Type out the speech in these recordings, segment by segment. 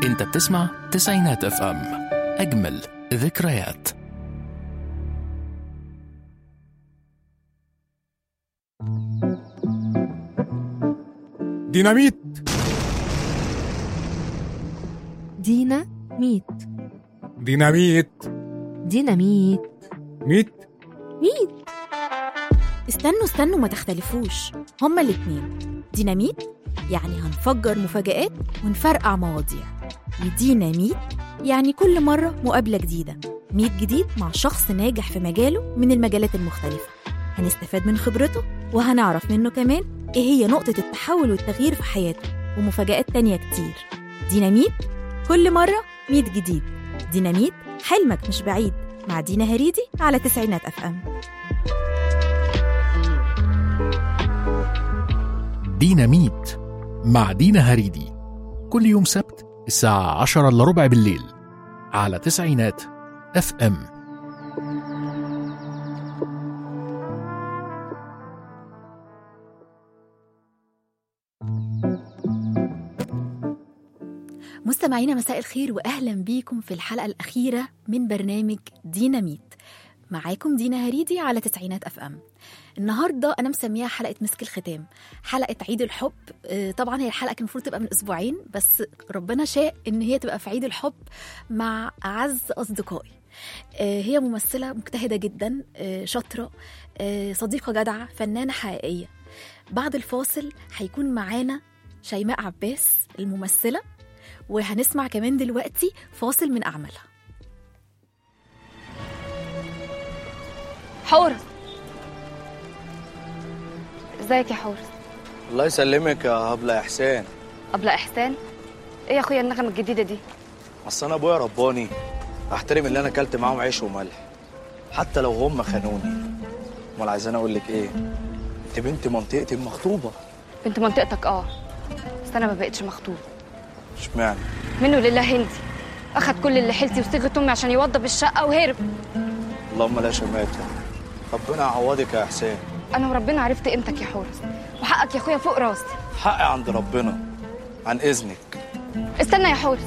انت بتسمع تسعينات اف ام اجمل ذكريات ديناميت دينا ميت ديناميت ديناميت ميت ميت استنوا استنوا ما تختلفوش هما الاتنين ديناميت يعني هنفجر مفاجآت ونفرقع مواضيع وديناميت يعني كل مرة مقابلة جديدة ميت جديد مع شخص ناجح في مجاله من المجالات المختلفة هنستفاد من خبرته وهنعرف منه كمان ايه هي نقطة التحول والتغيير في حياته ومفاجآت تانية كتير ديناميت كل مرة ميت جديد ديناميت حلمك مش بعيد مع دينا هريدي على تسعينات اف ام ديناميت مع دينا هريدي كل يوم سبت الساعة عشرة إلا ربع بالليل على تسعينات اف ام مستمعينا مساء الخير واهلا بيكم في الحلقه الاخيره من برنامج ديناميت معاكم دينا هريدي على تسعينات اف ام النهارده انا مسميها حلقه مسك الختام حلقه عيد الحب آه، طبعا هي الحلقه كان المفروض تبقى من اسبوعين بس ربنا شاء ان هي تبقى في عيد الحب مع اعز اصدقائي آه، هي ممثله مجتهده جدا آه، شاطره آه، صديقه جدعه فنانه حقيقيه بعد الفاصل هيكون معانا شيماء عباس الممثله وهنسمع كمان دلوقتي فاصل من أعمالها حورس ازيك يا حورس الله يسلمك يا هبلة إحسان ابله احسان ايه يا اخويا النغمه الجديده دي أصل أنا أبويا رباني أحترم اللي أنا أكلت معاهم عيش وملح حتى لو هم خانوني أمال عايزين أقول لك إيه؟ أنت بنت منطقتي المخطوبة بنت منطقتك اه بس انا ما بقتش مخطوب اشمعنى؟ منه لله هندي اخد كل اللي حيلتي وصيغه امي عشان يوضب الشقه وهرب اللهم لا شماتة ربنا يعوضك يا إحسان انا وربنا عرفت قيمتك يا حورس وحقك يا اخويا فوق راسي حقي عند ربنا عن إذنك استنى يا حورس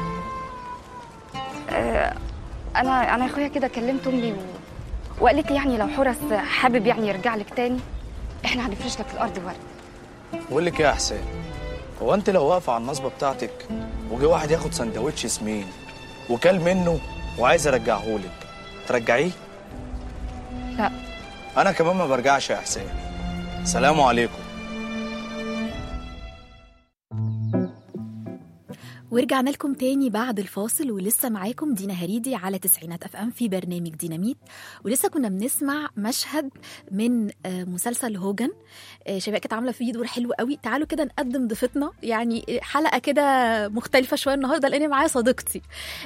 آه انا انا يا اخويا كده كلمت امي و... وقالت لي يعني لو حورس حابب يعني يرجع لك تاني احنا هنفرش لك الارض ورد بقول لك إيه يا إحسان؟ هو أنت لو واقفة على النصبة بتاعتك وجه واحد ياخد سندوتش سمين وكل منه وعايز أرجعهولك ترجعيه؟ لا أنا كمان ما برجعش يا إحسان سلام عليكم ورجعنا لكم تاني بعد الفاصل ولسه معاكم دينا هريدي على تسعينات اف ام في برنامج ديناميت ولسه كنا بنسمع مشهد من آه، مسلسل هوجن آه، شباب كانت عامله فيه دور حلو قوي تعالوا كده نقدم ضيفتنا يعني حلقه كده مختلفه شويه النهارده لان معايا صديقتي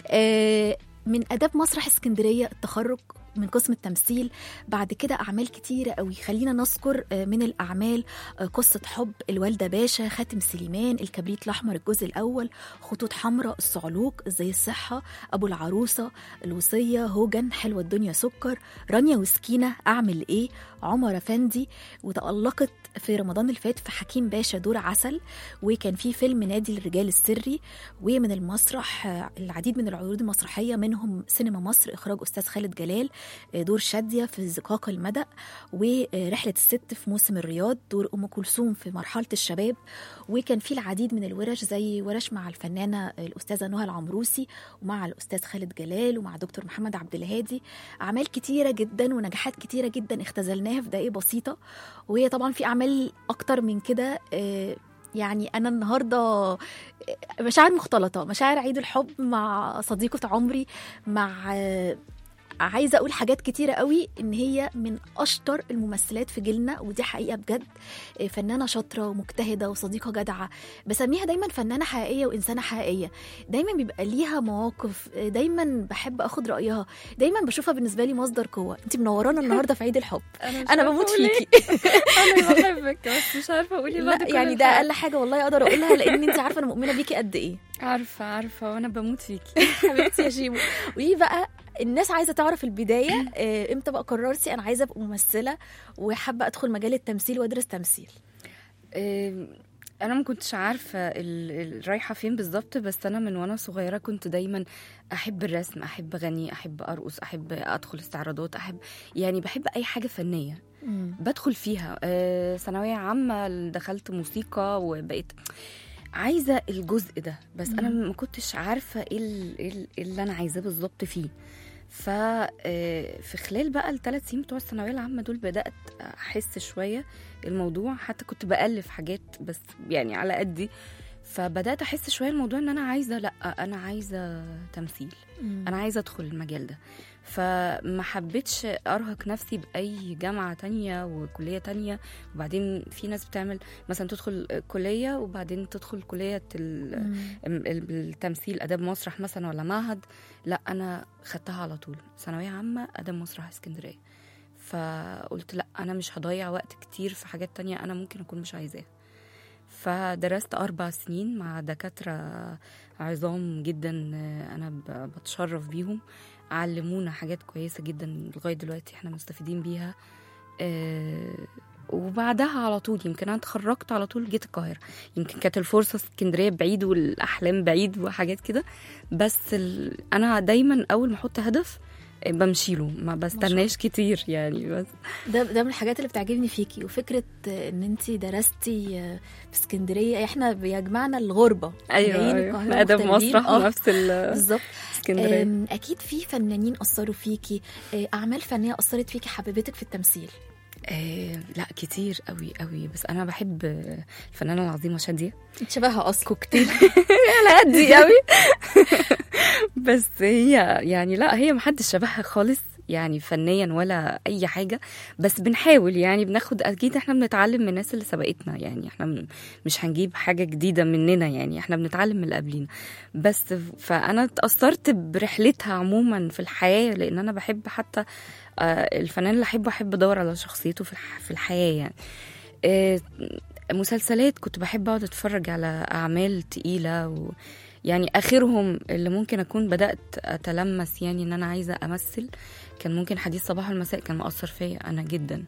آه، من اداب مسرح اسكندريه التخرج من قسم التمثيل بعد كده اعمال كتيره قوي خلينا نذكر آه، من الاعمال آه، قصه حب الوالده باشا خاتم سليمان الكبريت الاحمر الجزء الاول خطوط حمراء الصعلوك ازاي الصحه ابو العروسه الوصيه هوجن حلوه الدنيا سكر رانيا وسكينه اعمل ايه عمر افندي وتالقت في رمضان اللي فات في حكيم باشا دور عسل وكان في فيلم نادي الرجال السري ومن المسرح آه، العديد من العروض المسرحيه منهم سينما مصر اخراج استاذ خالد جلال آه، دور شاديه في زقاق المدى ورحله الست في موسم الرياض دور ام كلثوم في مرحله الشباب وكان في العديد من الورش زي ورش مع الفنانه الاستاذه نهى العمروسي ومع الاستاذ خالد جلال ومع دكتور محمد عبد الهادي اعمال كتيره جدا ونجاحات كتيره جدا اختزلناها في دقائق بسيطه وهي طبعا في اعمال اكتر من كده آه، يعني انا النهارده آه، مشاعر مختلطه مشاعر عيد الحب مع صديقه عمري مع آه، عايزه اقول حاجات كتيره قوي ان هي من اشطر الممثلات في جيلنا ودي حقيقه بجد آه، فنانه شاطره ومجتهده وصديقه جدعه بسميها دايما فنانه حقيقيه وانسانه حقيقيه دايما بيبقى ليها مواقف آه، دايما بحب اخد رايها دايما بشوفها بالنسبه لي مصدر قوه انت منورانا النهارده في عيد الحب مش انا عارفة بموت أقول إيه. فيكي انا بحبك بس مش عارفه اقول ايه بعد لا كل يعني ده الحلقة. اقل حاجه والله اقدر اقولها لان انت عارفه انا مؤمنه بيكي قد ايه عارفه عارفه وانا بموت فيكي حبيبتي يا شيمو وايه بقى الناس عايزه تعرف البدايه آه، امتى بقى قررتي انا عايزه ابقى ممثله وحابه ادخل مجال التمثيل وادرس تمثيل آم، انا ما كنتش عارفه ال- ال- رايحه فين بالظبط بس انا من وانا صغيره كنت دايما احب الرسم احب اغني احب ارقص احب ادخل استعراضات احب يعني بحب اي حاجه فنيه بدخل فيها آه، ثانويه عامه دخلت موسيقى وبقيت عايزه الجزء ده بس انا ما كنتش عارفه ايه ال- إيه ال- إيه اللي انا عايزاه بالظبط فيه ف آه، في خلال بقى الثلاث سنين بتوع الثانويه العامه دول بدات احس شويه الموضوع حتى كنت بالف حاجات بس يعني على قدي فبدات احس شويه الموضوع ان انا عايزه لا انا عايزه تمثيل انا عايزه ادخل المجال ده فما حبيتش ارهق نفسي باي جامعه تانية وكليه تانية وبعدين في ناس بتعمل مثلا تدخل كليه وبعدين تدخل كليه ال- ال- ال- التمثيل اداب مسرح مثلا ولا معهد لا انا خدتها على طول ثانويه عامه اداب مسرح اسكندريه فقلت لا انا مش هضيع وقت كتير في حاجات تانية انا ممكن اكون مش عايزاها فدرست أربع سنين مع دكاترة عظام جدا آه، أنا ب- بتشرف بيهم علمونا حاجات كويسة جدا لغاية دلوقتي احنا مستفيدين بيها آه، وبعدها على طول يمكن انا اتخرجت على طول جيت القاهره يمكن كانت الفرصه اسكندريه بعيد والاحلام بعيد وحاجات كده بس ال... انا دايما اول ما احط هدف آه، بمشي له ما بستناش كتير يعني بس ده ده من الحاجات اللي بتعجبني فيكي وفكره ان انت درستي في اسكندريه احنا بيجمعنا الغربه جايين القاهرة ادب مغتربين. مسرح آه، نفس ال- بالظبط اسكندريه أم، اكيد في فنانين اثروا فيكي آه، اعمال فنيه اثرت فيكي حببتك في التمثيل آه لا كتير قوي قوي بس انا بحب آه، الفنانه العظيمه شاديه انت شبهها اصلا كوكتيل على قدي قوي بس هي يعني لا هي محدش شبهها خالص يعني فنيا ولا اي حاجه بس بنحاول يعني بناخد اكيد احنا بنتعلم من الناس اللي سبقتنا يعني احنا م- مش هنجيب حاجه جديده مننا يعني احنا بنتعلم من اللي قبلينا بس فانا اتاثرت برحلتها عموما في الحياه لان انا بحب حتى آه، الفنان اللي احبه احب ادور على شخصيته في الح- في الحياه يعني آه، مسلسلات كنت بحب اقعد اتفرج على اعمال تقيله و يعني اخرهم اللي ممكن اكون بدات اتلمس يعني ان انا عايزه امثل كان ممكن حديث صباح والمساء كان مؤثر فيا انا جدا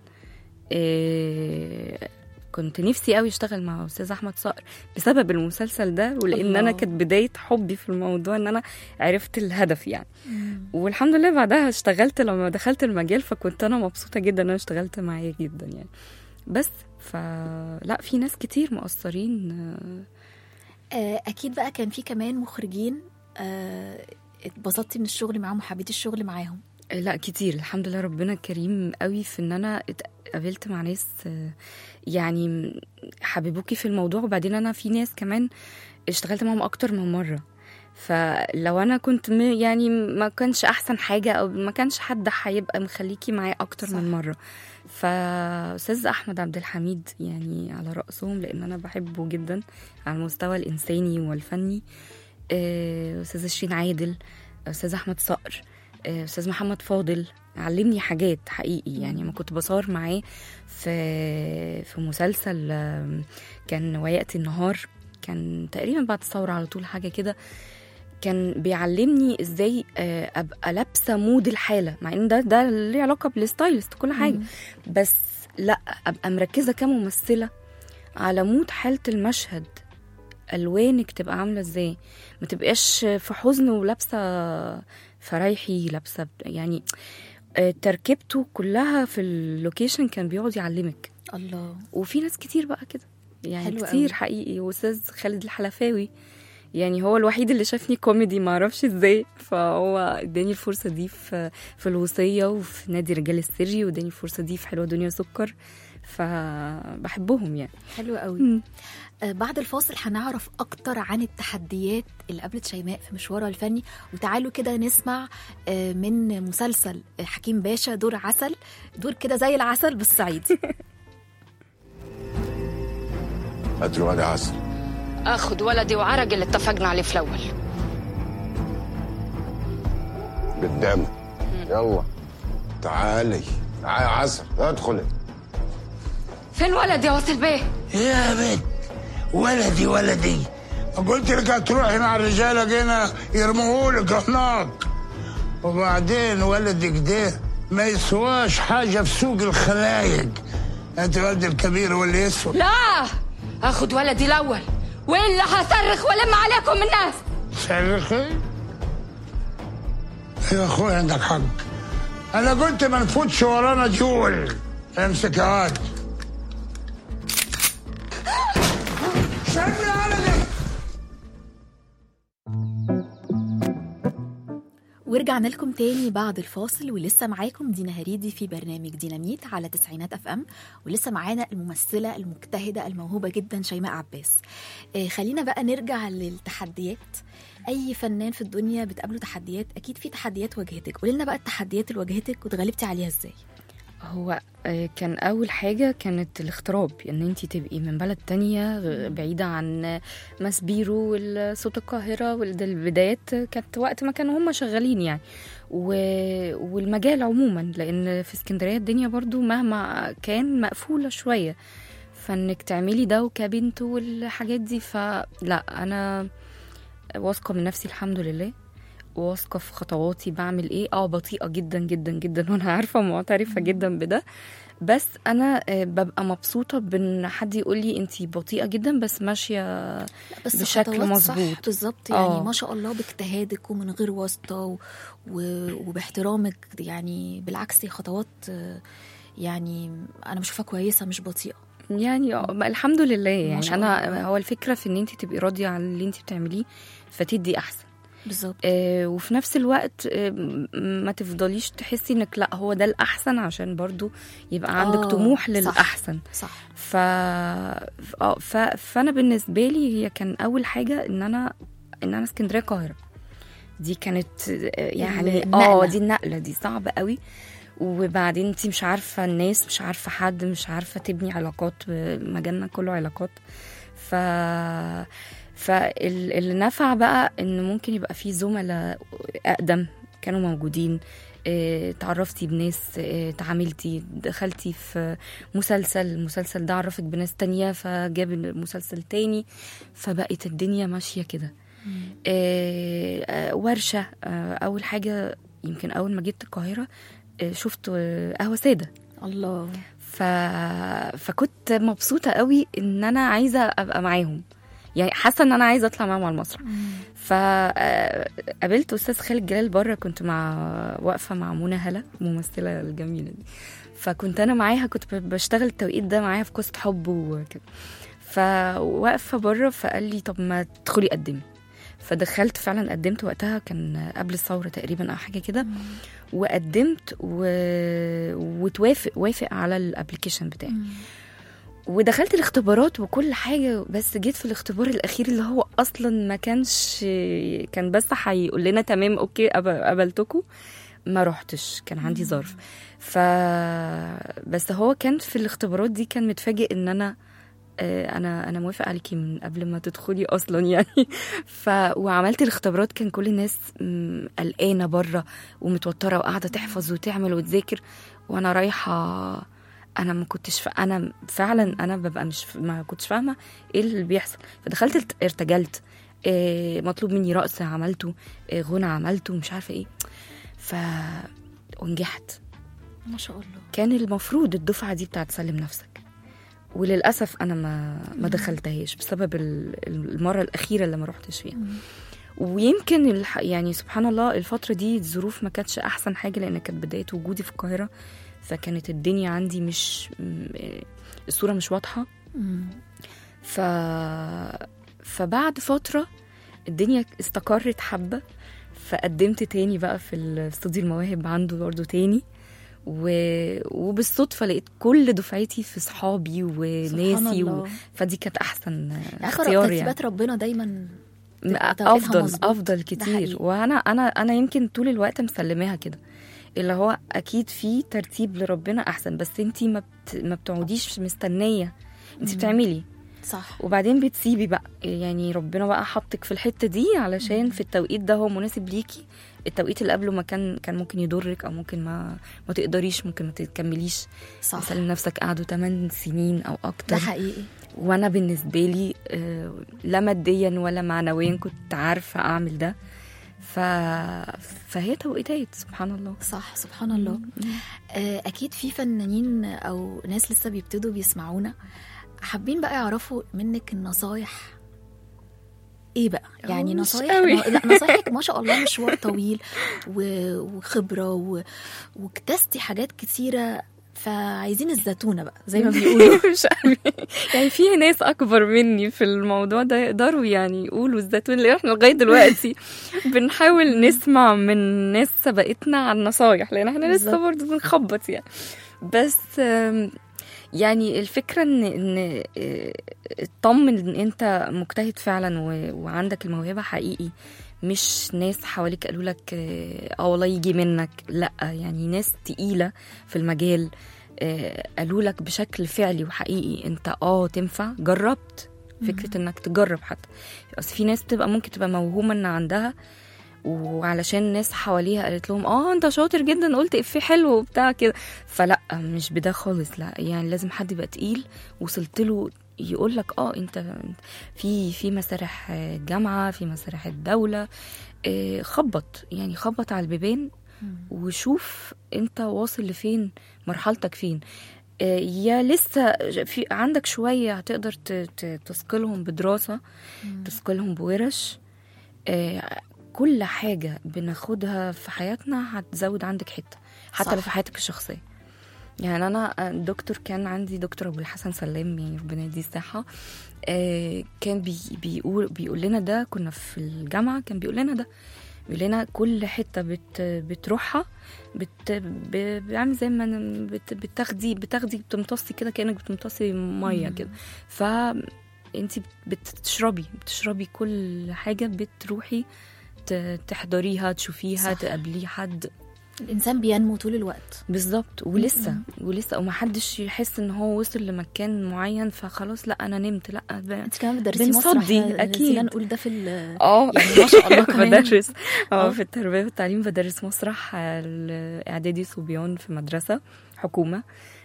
إيه كنت نفسي قوي اشتغل مع استاذ احمد صقر بسبب المسلسل ده ولان الله. انا كانت بدايه حبي في الموضوع ان انا عرفت الهدف يعني والحمد لله بعدها اشتغلت لما دخلت المجال فكنت انا مبسوطه جدا ان انا اشتغلت معاه جدا يعني بس فلا في ناس كتير مؤثرين آه، آه، اكيد بقى كان في كمان مخرجين آه، اتبسطتي من الشغل معاهم وحبيتي الشغل معاهم لا كتير الحمد لله ربنا كريم قوي في ان انا اتقابلت مع ناس آه، يعني حببوكي في الموضوع وبعدين انا في ناس كمان اشتغلت معاهم اكتر من مره فلو انا كنت م- يعني ما كانش احسن حاجه او ما كانش حد هيبقى مخليكي معاه اكتر صح. من مره فاستاذ احمد عبد الحميد يعني على راسهم لان انا بحبه جدا على المستوى الانساني والفني آه، استاذ شيرين عادل استاذ احمد صقر آه، استاذ محمد فاضل علمني حاجات حقيقي يعني ما كنت بصور معاه في في مسلسل آم، كان وياتي النهار كان تقريبا بعد الثوره على طول حاجه كده كان بيعلمني ازاي آه، ابقى لابسه مود الحاله مع ان ده ده ليه علاقه بالستايلست كل حاجه بس لا ابقى مركزه كممثله على مود حاله المشهد الوانك تبقى عامله ازاي ما تبقاش في حزن ولابسه فرايحي لابسه بت- يعني آه، تركيبته كلها في اللوكيشن كان بيقعد يعلمك الله وفي ناس كتير بقى كده يعني حلو كتير قوي. حقيقي واستاذ خالد الحلفاوي يعني هو الوحيد اللي شافني كوميدي ما اعرفش ازاي فهو اداني الفرصه دي في في الوصيه وفي نادي رجال السري واداني الفرصه دي في حلوه دنيا سكر فبحبهم يعني حلو قوي مم. آه، بعد الفاصل هنعرف اكتر عن التحديات اللي قابلت شيماء في مشوارها الفني وتعالوا كده نسمع آه، من مسلسل حكيم باشا دور عسل دور كده زي العسل بالصعيدي هات له عسل اخد ولدي وعرج اللي اتفقنا عليه في الاول قدامك يلا تعالي تعالي يا عسل ادخلي فين ولدي يا واصل بيه يا بنت ولدي ولدي قلت لك هتروحي مع الرجاله جينا يرموهولك هناك وبعدين ولدك ده ما يسواش حاجه في سوق الخلايق انت ولد الكبير واللي يسوى لا اخد ولدي الاول والا هصرخ والم عليكم الناس صرخي يا اخوي عندك حق انا قلت ما نفوتش ورانا ديول امسك يا واد سيبني على دي ورجعنا لكم تاني بعد الفاصل ولسه معاكم دينا هريدي في برنامج ديناميت على تسعينات اف ام ولسه معانا الممثله المجتهده الموهوبه جدا شيماء عباس آه خلينا بقى نرجع للتحديات اي فنان في الدنيا بتقابله تحديات اكيد في تحديات واجهتك قولي لنا بقى التحديات اللي واجهتك واتغلبتي عليها ازاي هو آه، كان أول حاجة كانت الاغتراب إن أنت تبقي من بلد تانية غ- بعيدة عن ماسبيرو والصوت القاهرة وده البدايات كانت وقت ما كانوا هم شغالين يعني و... والمجال عموما لأن في اسكندرية الدنيا برضو مهما كان مقفولة شوية فإنك تعملي ده وكبنت والحاجات دي فلا أنا واثقة من نفسي الحمد لله واثقه في خطواتي بعمل ايه اه بطيئه جدا جدا جدا وانا عارفه ومعترفه جدا بده بس انا آه، ببقى مبسوطه بان حد يقول لي انت بطيئه جدا بس ماشيه بس بشكل خطوات صح مظبوط. بالظبط يعني آه. ما شاء الله باجتهادك ومن غير واسطه و... و... وباحترامك يعني بالعكس هي خطوات آه، يعني انا بشوفها كويسه مش بطيئه يعني آه، الحمد لله يعني شاء انا الله. هو الفكره في ان انت تبقي راضيه عن اللي انت بتعمليه فتدي احسن بالظبط آه وفي نفس الوقت آه م- ما تفضليش تحسي انك لا هو ده الاحسن عشان برضو يبقى عندك آه، طموح صح. للاحسن صح ف... اه ف... فانا بالنسبه لي هي كان اول حاجه ان انا ان انا اسكندريه القاهره دي كانت آه، يعني النقلة. اه دي النقله دي صعبه قوي وبعدين انت مش عارفه الناس مش عارفه حد مش عارفه تبني علاقات آه، مجالنا كله علاقات ف فاللي نفع بقى ان ممكن يبقى في زملاء اقدم كانوا موجودين آه، تعرفتي بناس آه، تعاملتي دخلتي في مسلسل المسلسل ده عرفك بناس تانية فجاب المسلسل تاني فبقت الدنيا ماشية كده آه، آه، ورشة آه، أول حاجة يمكن أول ما جيت القاهرة آه، شفت آه، قهوة سادة الله ف... فكنت مبسوطة قوي إن أنا عايزة أبقى معاهم يعني حاسة إن أنا عايزة أطلع معاهم على المسرح فقابلت أستاذ خالد جلال بره كنت مع واقفة مع منى هلا الممثلة الجميلة دي فكنت أنا معاها كنت ب- بشتغل التوقيت ده معاها في قصة حب وكده فواقفة بره فقال لي طب ما تدخلي قدمي فدخلت فعلا قدمت وقتها كان قبل الثورة تقريبا أو حاجة كده وقدمت و... وتوافق وافق على الابلكيشن بتاعي ودخلت الاختبارات وكل حاجة بس جيت في الاختبار الأخير اللي هو أصلا ما كانش كان بس هيقول لنا تمام أوكي قب- قبلتكم ما رحتش كان عندي ظرف ف بس هو كان في الاختبارات دي كان متفاجئ ان انا آه، انا انا موافق عليكي من قبل ما تدخلي اصلا يعني ف وعملت الاختبارات كان كل الناس م، قلقانه بره ومتوتره وقاعده تحفظ وتعمل وتذاكر وانا رايحه انا ما كنتش ف... انا فعلا انا ببقى مش ف... ما كنتش فاهمه ايه اللي بيحصل فدخلت الت- ارتجلت آه، مطلوب مني رقص عملته آه، غنى عملته مش عارفه ايه ف ونجحت ما شاء الله كان المفروض الدفعه دي بتاعت سلم نفسك وللاسف انا ما ما دخلتهاش بسبب ال- المره الاخيره اللي ما روحتش فيها ويمكن الح... يعني سبحان الله الفتره دي الظروف ما كانتش احسن حاجه لان كانت بدايه وجودي في القاهره فكانت الدنيا عندي مش م- الصوره مش واضحه مم. ف... فبعد فترة الدنيا استقرت حبة فقدمت تاني بقى في الاستوديو المواهب عنده برضه تاني و... وبالصدفة لقيت كل دفعتي في صحابي وناسي و... الله. فدي كانت أحسن عارفه اختيار يعني ترتيبات ربنا دايما تبقى توقيتها افضل مظبوط. افضل ده كتير حقيقي. وانا انا انا يمكن طول الوقت مسلماها كده اللي هو اكيد في ترتيب لربنا احسن بس انتي ما بت... ما بتقعديش مستنيه انت بتعملي صح وبعدين بتسيبي بقى يعني ربنا بقى حطك في الحته دي علشان في التوقيت ده هو مناسب ليكي التوقيت اللي قبله ما كان كان ممكن يضرك او ممكن ما ما تقدريش ممكن ما تكمليش صح مثلا نفسك قعدوا 8 سنين او اكتر ده حقيقي وانا بالنسبه لي آه، لا ماديا ولا معنويا كنت عارفه اعمل ده ف... فهي توقيتات سبحان الله صح سبحان الله آه، اكيد في فنانين او ناس لسه بيبتدوا بيسمعونا حابين بقى يعرفوا منك النصايح ايه بقى يعني مش نصايح قوي. لا نصايحك ما شاء الله مشوار طويل و- وخبره و... واكتستي حاجات كتيره فعايزين الزتونه بقى زي ما بيقولوا مش قوي يعني في ناس اكبر مني في الموضوع ده يقدروا يعني يقولوا الزيتون اللي احنا لغايه دلوقتي بنحاول نسمع من ناس سبقتنا عن نصايح لان احنا لسه بالظبط. برضه بنخبط يعني بس آم، يعني الفكره ان ان آه، اطمن ان انت مجتهد فعلا و- وعندك الموهبه حقيقي مش ناس حواليك قالوا لك اه آه والله يجي منك لا يعني ناس تقيله في المجال آه، قالوا لك بشكل فعلي وحقيقي انت اه تنفع جربت فكره انك تجرب حتى اصل في ناس بتبقى ممكن تبقى موهومه ان عندها وعلشان ناس حواليها قالت لهم اه انت شاطر جدا قلت افيه حلو وبتاع كده فلا مش بده خالص لا يعني لازم حد يبقى تقيل وصلت له يقول لك اه انت في في مسارح جامعه في مسارح الدوله آه، خبط يعني خبط على البيبان وشوف انت واصل لفين مرحلتك فين آه، يا لسه في عندك شويه هتقدر ت- ت- تثقلهم بدراسه تثقلهم بورش آه، كل حاجه بناخدها في حياتنا هتزود عندك حته حتى صح. لو في حياتك الشخصيه يعني انا الدكتور كان عندي دكتور ابو الحسن سلام يعني ربنا يديه الصحه آه، كان بي بيقول بيقول لنا ده كنا في الجامعه كان بيقول لنا ده بيقول لنا كل حته بت بتروحها بت ب- بيعمل زي ما أنا بت بتاخدي بتاخدي بتمتصي كده كانك بتمتصي ميه كده ف انت بتشربي بتشربي كل حاجه بتروحي ت- تحضريها تشوفيها صح. تقابلي حد الانسان بينمو طول الوقت بالظبط ولسه ولسه ومحدش يحس ان هو وصل لمكان معين فخلاص لا انا نمت لا ب- انت كمان بتدرسي مسرح بنصدي، يا- أكيد. نسينا نقول ده في ال- اه يعني ما شاء الله كمان بدرس آه. اه في التربيه والتعليم بدرس مسرح الاعدادي صبيان في مدرسه حكومه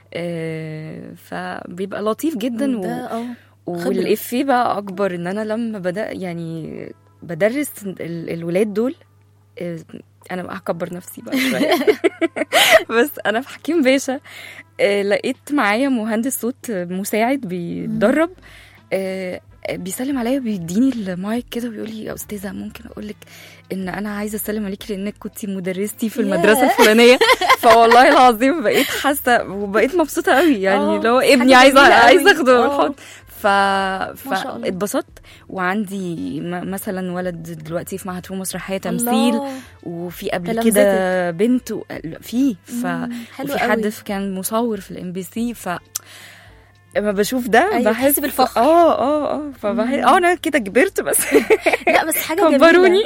آه، فبيبقى لطيف جدا و... ده اه والافيه بقى اكبر ان انا لما بدا يعني بدرس ال- الولاد دول آه، انا بقى هكبر نفسي بقى شويه بس انا في حكيم باشا آه، لقيت معايا مهندس صوت مساعد بيتدرب آه، بيسلم عليا بيديني المايك كده ويقول لي يا استاذه ممكن اقول لك ان انا عايزه اسلم عليكي لانك كنتي مدرستي في المدرسه ياه. الفلانيه فوالله العظيم بقيت حاسه وبقيت مبسوطه قوي يعني آه، لو حاجة ابني عايزه جميلة قوي. عايزه اخده آه. بالحضن ف... ما شاء الله. فاتبسطت وعندي م- مثلا ولد دلوقتي في معهد فنون مسرحيه تمثيل الله. وفي قبل تلامذتك. كده بنت و... في ف مم، حلو وفي قوي. حد في- كان مصور في الام بي سي ف لما بشوف ده أيوة، بحس تحسي بالفخر. اه اه اه فبحس اه انا كده كبرت بس لا بس حاجه جميله كبروني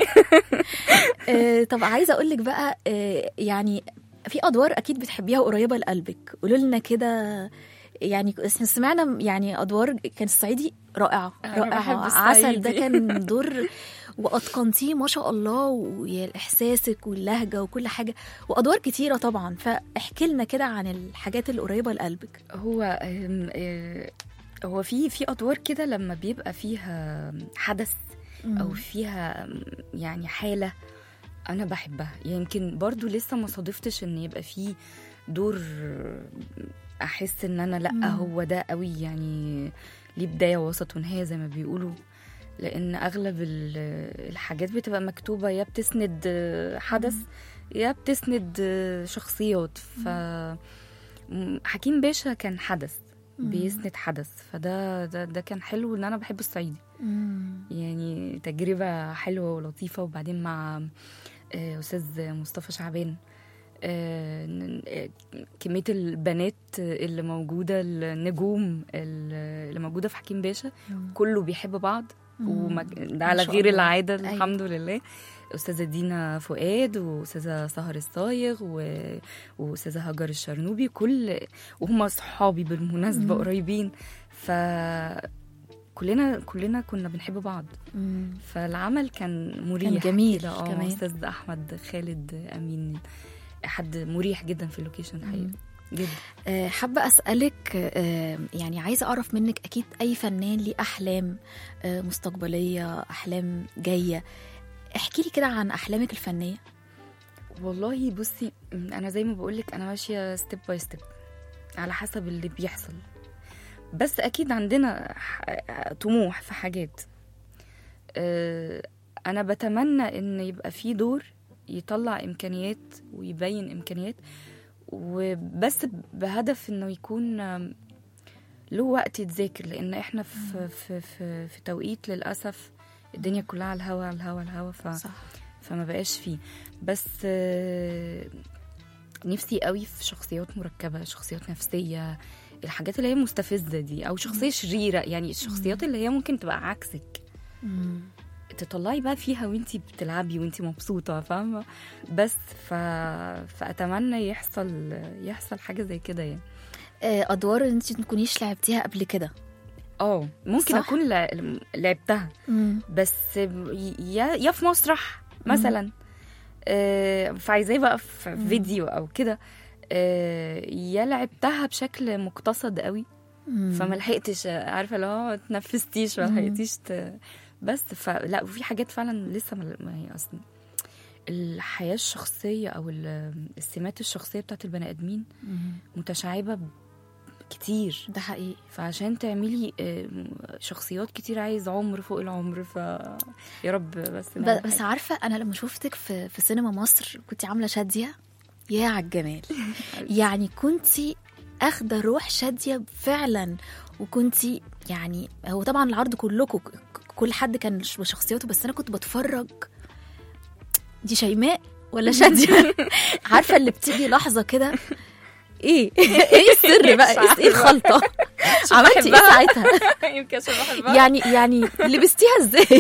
آه، طب عايزه اقول لك بقى آه، يعني في ادوار اكيد بتحبيها قريبه لقلبك قولوا لنا كده يعني احنا سمعنا يعني ادوار كان الصعيدي رائعه أنا بحب رائعه عسل ده الصعيدي. كان دور واتقنتيه ما شاء الله واحساسك واللهجه وكل حاجه وادوار كتيره طبعا فاحكي لنا كده عن الحاجات القريبه لقلبك هو آم، آه، هو في في ادوار كده لما بيبقى فيها حدث او فيها آم، يعني حاله انا بحبها يمكن برضو لسه ما صادفتش ان يبقى في دور احس ان انا لا مم. هو ده قوي يعني ليه بدايه ووسط ونهايه زي ما بيقولوا لان اغلب ال- الحاجات بتبقى مكتوبه يا بتسند حدث يا بتسند شخصيات ف م- حكيم باشا كان حدث مم. بيسند حدث فده ده, ده كان حلو ان انا بحب الصعيدي مم. يعني تجربة حلوة ولطيفة وبعدين مع آه، أستاذ مصطفى شعبان آه، ن- آه، كمية البنات اللي موجودة النجوم اللي موجودة في حكيم باشا كله بيحب بعض وما ده على شاء غير الله. العادة أيوة. الحمد لله أستاذة دينا فؤاد وأستاذة سهر الصايغ و- وأستاذة هاجر الشرنوبي كل وهم صحابي بالمناسبة مم. قريبين ف كلنا كلنا كنا بنحب بعض مم. فالعمل كان مريح كان جميل كده. اه كمان. استاذ احمد خالد امين حد مريح جدا في اللوكيشن الحقيقه جدا آه، حابة أسألك آه، يعني عايزة أعرف منك أكيد أي فنان ليه أحلام آه، مستقبلية أحلام جاية احكي لي كده عن أحلامك الفنية والله بصي انا زي ما بقولك انا ماشيه ستيب باي ستيب على حسب اللي بيحصل بس اكيد عندنا ح- طموح في حاجات آه، انا بتمنى ان يبقى في دور يطلع امكانيات ويبين امكانيات وبس بهدف انه يكون آم، له وقت يتذاكر لان احنا في في في, في توقيت للاسف الدنيا كلها على الهوا على الهوا على الهوا ف صح فما بقاش فيه بس آه، نفسي قوي في شخصيات مركبة شخصيات نفسية الحاجات اللي هي مستفزة دي أو شخصية شريرة يعني الشخصيات اللي هي ممكن تبقى عكسك مم. تطلعي بقى فيها وانتي بتلعبي وانتي مبسوطة فاهمة بس ف... فأتمنى يحصل يحصل حاجة زي كده يعني آه، ادوار اللي انت تكونيش لعبتيها قبل كده اه ممكن صح؟ أكون ل- لعبتها مم. بس يا يا في مسرح مثلا آه، فعايزاه بقى في فيديو او كده آه، يا لعبتها بشكل مقتصد قوي مم. فما لحقتش آه، عارفه اللي هو ما تنفذتيش ما مم. لحقتيش ت... بس فلا وفي حاجات فعلا لسه ما ما هي اصلا الحياه الشخصيه او ال- السمات الشخصيه بتاعت البني ادمين مم. متشعبه ب- كتير ده حقيقي فعشان تعملي آه، شخصيات كتير عايز عمر فوق العمر ف يا رب بس نعمل ب- بس حاجة. عارفه انا لما شفتك في في سينما مصر كنت عامله شاديه يا على الجمال يعني كنت اخده روح شاديه فعلا وكنت يعني هو طبعا العرض كلكم ك- كل حد كان ش- بشخصياته بس انا كنت بتفرج دي شيماء ولا شاديه عارفه اللي بتيجي لحظه كده ايه ايه السر بقى مش ايه إيه الخلطه عملتي ايه بحبها. ساعتها يمكن عشان بحبها يعني يعني لبستيها ازاي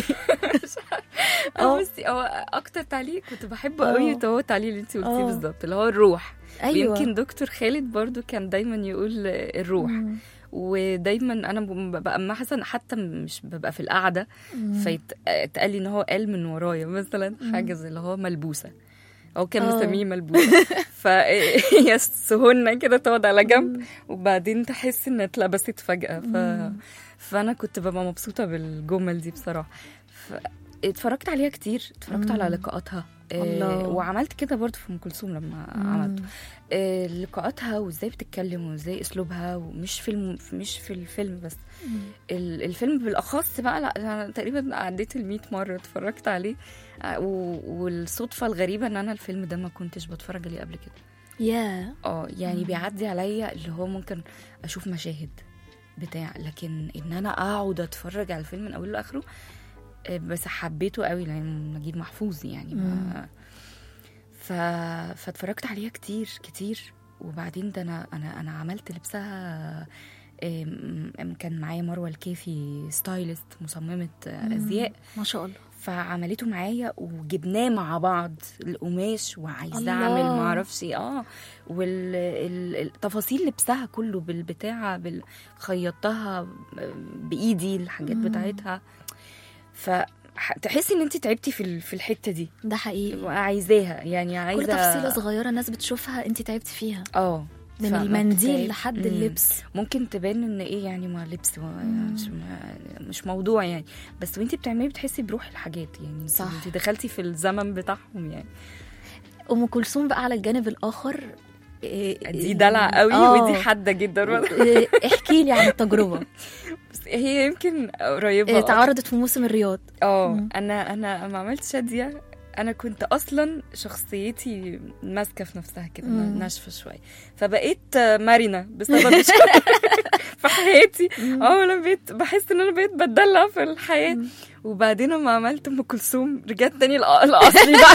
اه بصي هو اكتر تعليق كنت بحبه قوي اه. هو التعليق اللي انت قلتيه اه. بالظبط اللي هو الروح ايوه يمكن دكتور خالد برضو كان دايما يقول الروح مم. ودايما انا ب- ببقى مع حسن حتى مش ببقى في القعده فيتقال لي ان هو قال من ورايا مثلا حاجه زي اللي هو ملبوسه هو كان اه. مسميه ملبوسه فهي سهولنا كده تقعد على جنب وبعدين تحس انها اتلبست فجاه ف... فانا كنت ببقى مبسوطه بالجمل دي بصراحه ف... اتفرجت عليها كتير اتفرجت على لقاءاتها آه، الله. وعملت كده برضه في ام كلثوم لما عملته آه، لقاءاتها وازاي بتتكلم وازاي اسلوبها ومش في الم... مش في الفيلم بس ال- الفيلم بالاخص بقى لا انا تقريبا عديت ال 100 مره اتفرجت عليه آه، و... والصدفه الغريبه ان انا الفيلم ده ما كنتش بتفرج عليه قبل كده يا اه يعني بيعدي عليا اللي هو ممكن اشوف مشاهد بتاع لكن ان انا اقعد اتفرج على الفيلم من اوله لاخره آه، بس حبيته قوي لان نجيب محفوظ يعني ما ف... فاتفرجت عليها كتير كتير وبعدين ده انا انا انا عملت لبسها آم، آم، كان معايا مروه الكافي ستايلست مصممه آه، ازياء ما شاء الله فعملته معايا وجبناه مع بعض القماش وعايزه الله. اعمل ما اعرفش إيه، اه والتفاصيل لبسها كله بالبتاع بال... خيطتها بايدي الحاجات بتاعتها فتحسي ان انت تعبتي في ال- في الحته دي ده حقيقي وعايزاها يعني عايزه كل تفصيله صغيره الناس بتشوفها انت تعبتي فيها اه من فما المنديل بتتعب. لحد مم. اللبس ممكن تبان ان ايه يعني ما لبس ما- مش, ما- مش موضوع يعني بس وانتي بتعملي بتحسي بروح الحاجات يعني صح. انت دخلتي في الزمن بتاعهم يعني ام كلثوم بقى على الجانب الاخر إيه- دي دلع قوي آه. ودي حاده جدا برضه. إيه، احكي لي عن التجربه بس هي يمكن قريبه إيه، أكتر. تعرضت في موسم الرياض اه انا انا ما عملت شاديه انا كنت اصلا شخصيتي ماسكه في نفسها كده مم. ناشفه شويه فبقيت مرنه بسبب في حياتي اه انا بقيت بحس ان انا بقيت بتدلع في الحياه وبعدين لما عملت ام كلثوم رجعت تاني الأ- الاصلي بقى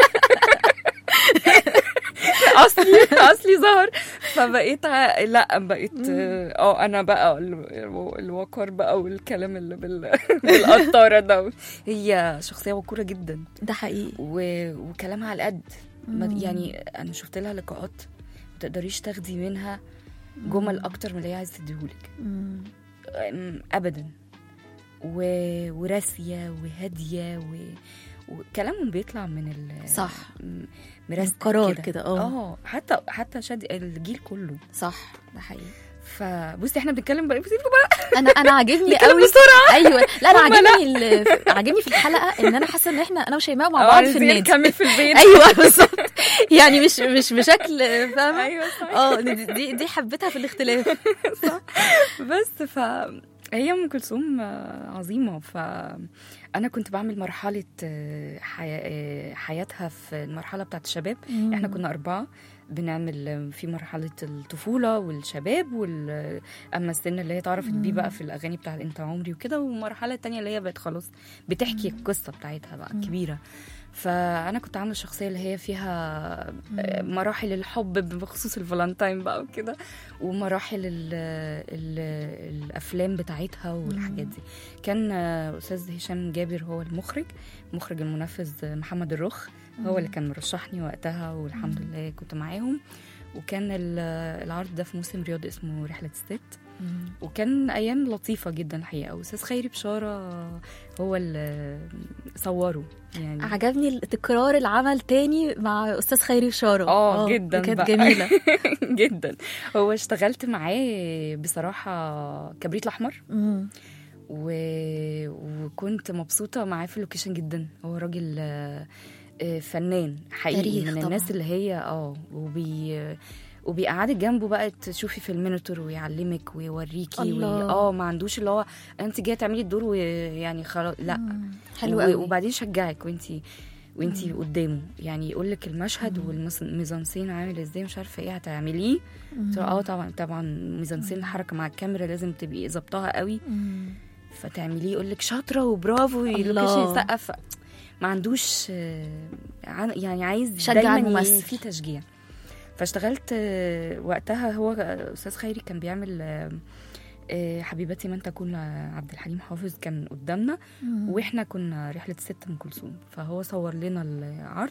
اصلي اصلي ظهر فبقيت ع- لا بقيت اه انا بقى ال- الوقار بقى والكلام اللي بال... بالقطاره ده هي شخصيه وقوره جدا ده حقيقي و... وكلامها على قد ما- يعني انا شفت لها لقاءات ما تقدريش تاخدي منها جمل اكتر من اللي هي عايزه تديهولك مم. أم، ابدا و... وراسيه وهاديه و... وكلامهم بيطلع من ال صح. م- مرستق قرار كده، اه. اه حتى حتى شادي الجيل كله صح ده حقيقي فبصي احنا بنتكلم بقى بصي بقى انا انا عاجبني نتكلم قوي بسرعة. ايوه لا انا هم عاجبني ال- عاجبني في الحلقه ان انا حاسه ان احنا انا وشيماء مع آه، بعض في عايزين النادي نكمل في البيت. ايوه بالظبط يعني مش مش بشكل فاهمه ايوه صح اه دي, دي دي حبيتها في الاختلاف بس ف هي ام كلثوم آه، عظيمه فانا كنت بعمل مرحله آه، حيا... آه، حياتها في المرحله بتاعت الشباب مم. احنا كنا اربعه بنعمل آه، في مرحله الطفوله والشباب وال اما السن اللي هي اتعرفت بيه بقى في الاغاني بتاعت انت عمري وكده والمرحله التانية اللي هي بقت خلاص بتحكي القصه بتاعتها بقى كبيره فانا كنت عامله الشخصيه اللي هي فيها آه، مراحل الحب بخصوص الفالنتاين بقى وكده ومراحل ال ال الافلام بتاعتها والحاجات دي كان آه، استاذ هشام جابر هو المخرج مخرج المنفذ آه، محمد الرخ هو اللي كان مرشحني وقتها والحمد لله كنت معاهم وكان ال- العرض ده في موسم رياض اسمه رحله الست وكان ايام لطيفه جدا الحقيقه واستاذ خيري بشاره هو اللي صوره يعني عجبني تكرار العمل تاني مع استاذ خيري بشاره اه جدا كانت بقى. جميله جدا هو اشتغلت معاه بصراحه كبريت الاحمر مم. و... وكنت مبسوطه معاه في اللوكيشن جدا هو راجل آه، آه، فنان حقيقي تاريخ من طبعاً. الناس اللي هي اه وبي وبيقعدك جنبه بقى تشوفي في المينيتور ويعلمك ويوريكي وي... الله. اه ما عندوش اللي هو انت جايه تعملي الدور ويعني خلاص لا حلو و- قوي وبعدين شجعك وانتي وانتي قدامه يعني يقول لك المشهد والميزانسين عامل ازاي مش عارفه ايه هتعمليه قلت له اه طبعا طبعا ميزانسين الحركه مع الكاميرا لازم تبقي ظبطها قوي مم. فتعمليه يقول لك شاطره وبرافو اللوكيشن الله. يسقف ما عندوش آه، عن- يعني عايز شجع دايما ي- الممثل. في تشجيع فاشتغلت آه، وقتها هو استاذ خيري كان بيعمل آه، آه، حبيبتي من تكون عبد الحليم حافظ كان قدامنا واحنا كنا رحله ست ام كلثوم فهو صور لنا العرض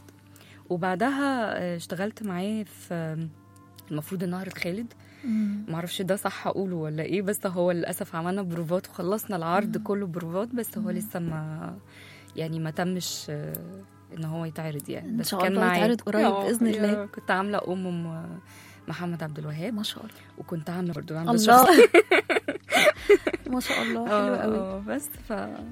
وبعدها آه، اشتغلت معاه في آه، المفروض النهر خالد معرفش ده صح اقوله ولا ايه بس هو للاسف عملنا بروفات وخلصنا العرض كله بروفات بس هو لسه ما يعني ما تمش آه، ان هو يتعرض يعني إن بس شاء كان الله معايا. يتعرض قريب آه، بإذن الله. آه، كنت عامله ام ام محمد عبد الوهاب ما شاء الله وكنت عامله برضه عامله الله شخصية. ما شاء الله حلو آه، قوي آه، بس ف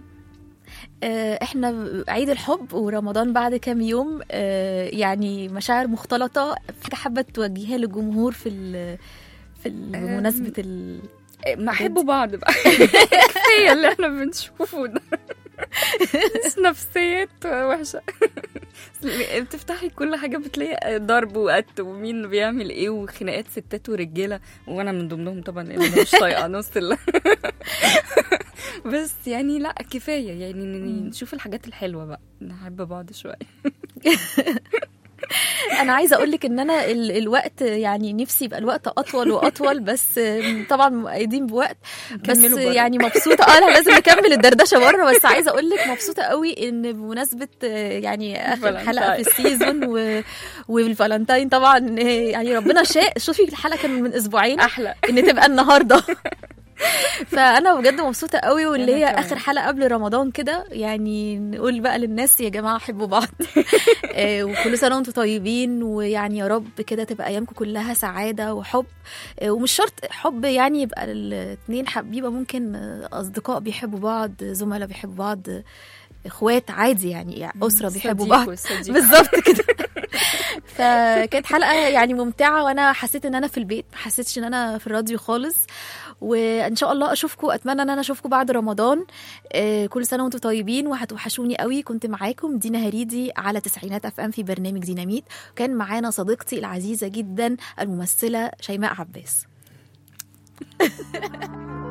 آه، احنا عيد الحب ورمضان بعد كام يوم آه، يعني مشاعر مختلطه في حابه توجهيها للجمهور في ال- في ال- بمناسبه ال... ما حبوا بعض بقى كفايه اللي احنا بنشوفه ده مش نفسيات وحشه بتفتحي كل حاجه بتلاقي ضرب وقت ومين بيعمل ايه وخناقات ستات ورجاله وانا من ضمنهم طبعا لان انا مش طايقه نص ال- بس يعني لا كفايه يعني ن- نشوف الحاجات الحلوه بقى نحب بعض شويه انا عايزه اقول لك ان انا ال... الوقت يعني نفسي يبقى الوقت اطول واطول بس آم، طبعا مقيدين بوقت بس نكمله بره. يعني مبسوطه اه لا لازم نكمل الدردشه بره بس عايزه اقول لك مبسوطه قوي ان بمناسبه آه، يعني اخر حلقه في السيزون و... والفالنتاين طبعا آه، يعني ربنا شاء شوفي الحلقه كان من اسبوعين احلى ان تبقى النهارده فانا بجد مبسوطه قوي واللي أنا هي كمان. اخر حلقه قبل رمضان كده يعني نقول بقى للناس يا جماعه حبوا بعض آه، وكل سنه وانتم طيبين ويعني يا رب كده تبقى ايامكم كلها سعاده وحب آه، ومش شرط حب يعني يبقى الاثنين حبيبه ممكن آه، اصدقاء بيحبوا بعض زملاء بيحبوا بعض آه، اخوات عادي يعني, يعني اسره بيحبوا صديق بعض والصديق. بالظبط كده فكانت حلقه يعني ممتعه وانا حسيت ان انا في البيت ما حسيتش ان انا في الراديو خالص وان شاء الله اشوفكم اتمنى ان انا اشوفكم بعد رمضان آه، كل سنه وانتم طيبين وهتوحشوني قوي كنت معاكم دينا هريدي على تسعينات اف ام في برنامج ديناميت كان معانا صديقتي العزيزه جدا الممثله شيماء عباس